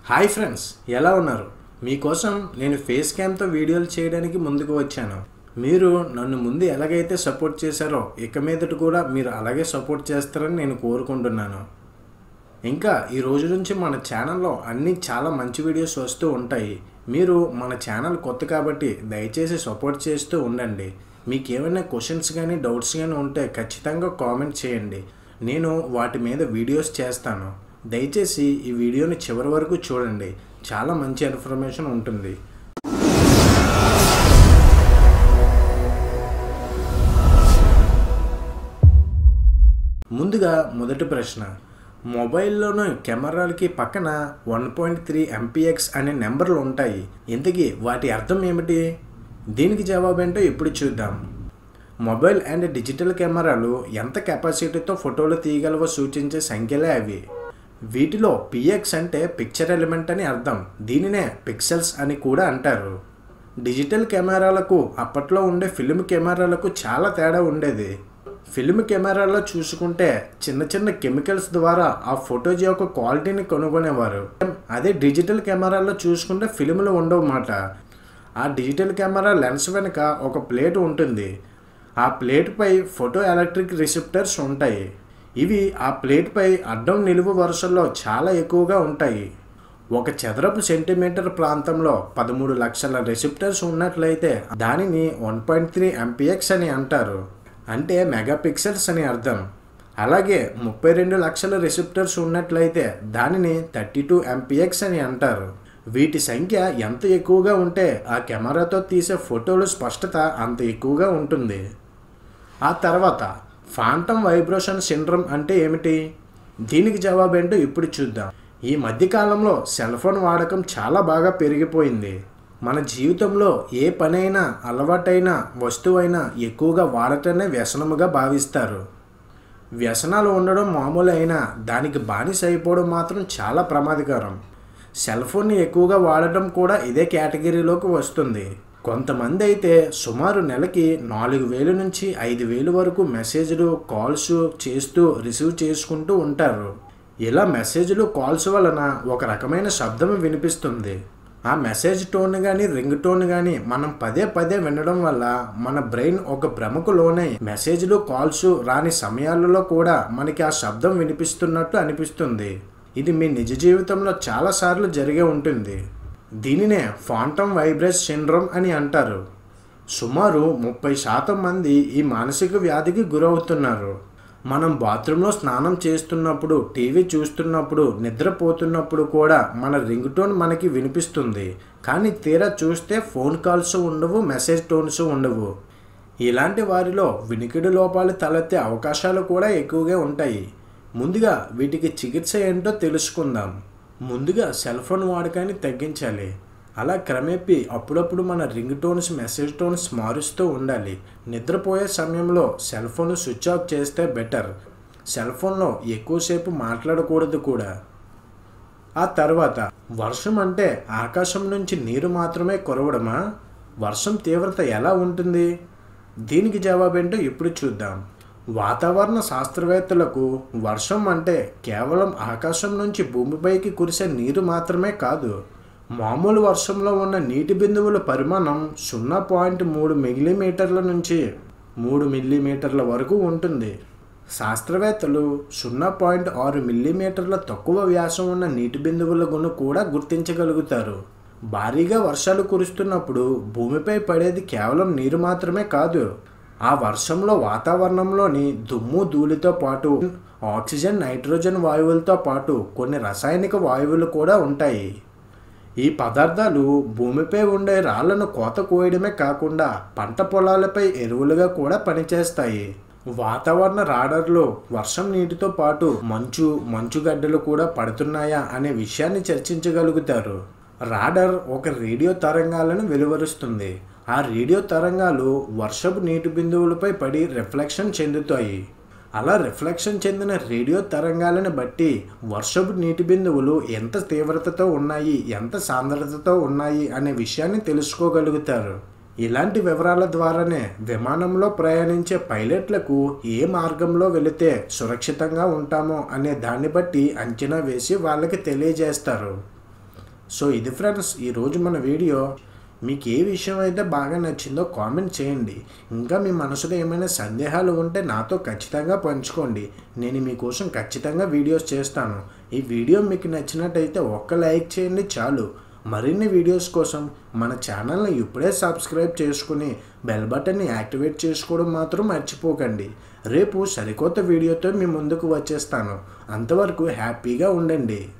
hi friends ఎలా ఉన్నారు మీకోసం నేను ఫేస్ క్యామ్తో వీడియోలు చేయడానికి ముందుకు వచ్చాను మీరు నన్ను ముందు ఎలాగైతే సపోర్ట్ చేశారో ఇక మీదట కూడా మీరు అలాగే సపోర్ట్ చేస్తారని నేను కోరుకుంటున్నాను ఇంకా ఈ రోజు నుంచి మన ఛానల్లో అన్ని చాలా మంచి వీడియోస్ వస్తూ ఉంటాయి మీరు మన ఛానల్ కొత్త కాబట్టి దయచేసి సపోర్ట్ చేస్తూ ఉండండి మీకు ఏమైనా క్వశ్చన్స్ కానీ డౌట్స్ కానీ ఉంటే ఖచ్చితంగా కామెంట్ చేయండి నేను వాటి మీద వీడియోస్ చేస్తాను దయచేసి ఈ వీడియోని చివరి వరకు చూడండి చాలా మంచి ఇన్ఫర్మేషన్ ఉంటుంది ముందుగా మొదటి ప్రశ్న మొబైల్లోని కెమెరాలకి పక్కన వన్ పాయింట్ త్రీ ఎంపీఎక్స్ అనే నెంబర్లు ఉంటాయి ఇంతకీ వాటి అర్థం ఏమిటి దీనికి జవాబు ఏంటో ఇప్పుడు చూద్దాం మొబైల్ అండ్ డిజిటల్ కెమెరాలు ఎంత కెపాసిటీతో ఫోటోలు తీయగలవో సూచించే సంఖ్యలే అవి వీటిలో పిఎక్స్ అంటే పిక్చర్ ఎలిమెంట్ అని అర్థం దీనినే పిక్సెల్స్ అని కూడా అంటారు డిజిటల్ కెమెరాలకు అప్పట్లో ఉండే ఫిల్మ్ కెమెరాలకు చాలా తేడా ఉండేది ఫిల్మ్ కెమెరాలో చూసుకుంటే చిన్న చిన్న కెమికల్స్ ద్వారా ఆ ఫోటోజ్ యొక్క క్వాలిటీని కనుగొనేవారు అదే డిజిటల్ కెమెరాలో చూసుకుంటే ఫిల్మ్లు ఉండవన్నమాట ఆ డిజిటల్ కెమెరా లెన్స్ వెనుక ఒక ప్లేట్ ఉంటుంది ఆ ప్లేట్పై ఫోటో ఎలక్ట్రిక్ రిసెప్టర్స్ ఉంటాయి ఇవి ఆ ప్లేట్పై అడ్డం నిలువు వరుసల్లో చాలా ఎక్కువగా ఉంటాయి ఒక చదరపు సెంటీమీటర్ ప్రాంతంలో పదమూడు లక్షల రిసెప్టర్స్ ఉన్నట్లయితే దానిని వన్ పాయింట్ త్రీ ఎంపీఎక్స్ అని అంటారు అంటే మెగాపిక్సెల్స్ అని అర్థం అలాగే ముప్పై రెండు లక్షల రిసెప్టర్స్ ఉన్నట్లయితే దానిని థర్టీ టూ ఎంపీఎక్స్ అని అంటారు వీటి సంఖ్య ఎంత ఎక్కువగా ఉంటే ఆ కెమెరాతో తీసే ఫోటోలు స్పష్టత అంత ఎక్కువగా ఉంటుంది ఆ తర్వాత ఫాంటమ్ వైబ్రేషన్ సిండ్రమ్ అంటే ఏమిటి దీనికి జవాబు ఏంటో ఇప్పుడు చూద్దాం ఈ మధ్యకాలంలో సెల్ ఫోన్ వాడకం చాలా బాగా పెరిగిపోయింది మన జీవితంలో ఏ పనైనా అలవాటైన వస్తువైనా ఎక్కువగా వాడటమే వ్యసనముగా భావిస్తారు వ్యసనాలు ఉండడం మామూలు అయినా దానికి బానిస అయిపోవడం మాత్రం చాలా ప్రమాదకరం సెల్ ఫోన్ని ఎక్కువగా వాడటం కూడా ఇదే కేటగిరీలోకి వస్తుంది కొంతమంది అయితే సుమారు నెలకి నాలుగు వేలు నుంచి ఐదు వేలు వరకు మెసేజ్లు కాల్స్ చేస్తూ రిసీవ్ చేసుకుంటూ ఉంటారు ఇలా మెసేజ్లు కాల్స్ వలన ఒక రకమైన శబ్దం వినిపిస్తుంది ఆ మెసేజ్ టోన్ కానీ రింగ్ టోన్ కానీ మనం పదే పదే వినడం వల్ల మన బ్రెయిన్ ఒక భ్రమకు లోనై మెసేజ్లు కాల్స్ రాని సమయాలలో కూడా మనకి ఆ శబ్దం వినిపిస్తున్నట్టు అనిపిస్తుంది ఇది మీ నిజ జీవితంలో చాలాసార్లు జరిగే ఉంటుంది దీనినే ఫాంటమ్ వైబ్రేస్ సిండ్రోమ్ అని అంటారు సుమారు ముప్పై శాతం మంది ఈ మానసిక వ్యాధికి గురవుతున్నారు మనం బాత్రూంలో స్నానం చేస్తున్నప్పుడు టీవీ చూస్తున్నప్పుడు నిద్రపోతున్నప్పుడు కూడా మన రింగ్ టోన్ మనకి వినిపిస్తుంది కానీ తీరా చూస్తే ఫోన్ కాల్స్ ఉండవు మెసేజ్ టోన్స్ ఉండవు ఇలాంటి వారిలో వినికిడి లోపాలు తలెత్తే అవకాశాలు కూడా ఎక్కువగా ఉంటాయి ముందుగా వీటికి చికిత్స ఏంటో తెలుసుకుందాం ముందుగా సెల్ ఫోన్ వాడకాన్ని తగ్గించాలి అలా క్రమేపీ అప్పుడప్పుడు మన రింగ్ టోన్స్ మెసేజ్ టోన్స్ మారుస్తూ ఉండాలి నిద్రపోయే సమయంలో సెల్ ఫోన్ స్విచ్ ఆఫ్ చేస్తే బెటర్ సెల్ ఫోన్లో ఎక్కువసేపు మాట్లాడకూడదు కూడా ఆ తర్వాత వర్షం అంటే ఆకాశం నుంచి నీరు మాత్రమే కురవడమా వర్షం తీవ్రత ఎలా ఉంటుంది దీనికి జవాబేంటో ఇప్పుడు చూద్దాం వాతావరణ శాస్త్రవేత్తలకు వర్షం అంటే కేవలం ఆకాశం నుంచి భూమిపైకి కురిసే నీరు మాత్రమే కాదు మామూలు వర్షంలో ఉన్న నీటి బిందువుల పరిమాణం సున్నా పాయింట్ మూడు మిల్లీమీటర్ల నుంచి మూడు మిల్లీమీటర్ల వరకు ఉంటుంది శాస్త్రవేత్తలు సున్నా పాయింట్ ఆరు మిల్లీమీటర్ల తక్కువ వ్యాసం ఉన్న నీటి బిందువులను కూడా గుర్తించగలుగుతారు భారీగా వర్షాలు కురుస్తున్నప్పుడు భూమిపై పడేది కేవలం నీరు మాత్రమే కాదు ఆ వర్షంలో వాతావరణంలోని దుమ్ము ధూళితో పాటు ఆక్సిజన్ నైట్రోజన్ వాయువులతో పాటు కొన్ని రసాయనిక వాయువులు కూడా ఉంటాయి ఈ పదార్థాలు భూమిపై ఉండే రాళ్లను కోత కోయడమే కాకుండా పంట పొలాలపై ఎరువులుగా కూడా పనిచేస్తాయి వాతావరణ రాడర్లో వర్షం నీటితో పాటు మంచు మంచుగడ్డలు కూడా పడుతున్నాయా అనే విషయాన్ని చర్చించగలుగుతారు రాడర్ ఒక రేడియో తరంగాలను వెలువరుస్తుంది ఆ రేడియో తరంగాలు వర్షపు నీటి బిందువులపై పడి రిఫ్లెక్షన్ చెందుతాయి అలా రిఫ్లెక్షన్ చెందిన రేడియో తరంగాలను బట్టి వర్షపు నీటి బిందువులు ఎంత తీవ్రతతో ఉన్నాయి ఎంత సాంద్రతతో ఉన్నాయి అనే విషయాన్ని తెలుసుకోగలుగుతారు ఇలాంటి వివరాల ద్వారానే విమానంలో ప్రయాణించే పైలట్లకు ఏ మార్గంలో వెళితే సురక్షితంగా ఉంటామో అనే దాన్ని బట్టి అంచనా వేసి వాళ్ళకి తెలియజేస్తారు సో ఇది ఫ్రెండ్స్ ఈరోజు మన వీడియో మీకు ఏ విషయం అయితే బాగా నచ్చిందో కామెంట్ చేయండి ఇంకా మీ మనసులో ఏమైనా సందేహాలు ఉంటే నాతో ఖచ్చితంగా పంచుకోండి నేను మీకోసం ఖచ్చితంగా వీడియోస్ చేస్తాను ఈ వీడియో మీకు నచ్చినట్టయితే ఒక్క లైక్ చేయండి చాలు మరిన్ని వీడియోస్ కోసం మన ఛానల్ని ఇప్పుడే సబ్స్క్రైబ్ చేసుకుని బెల్ బటన్ని యాక్టివేట్ చేసుకోవడం మాత్రం మర్చిపోకండి రేపు సరికొత్త వీడియోతో మీ ముందుకు వచ్చేస్తాను అంతవరకు హ్యాపీగా ఉండండి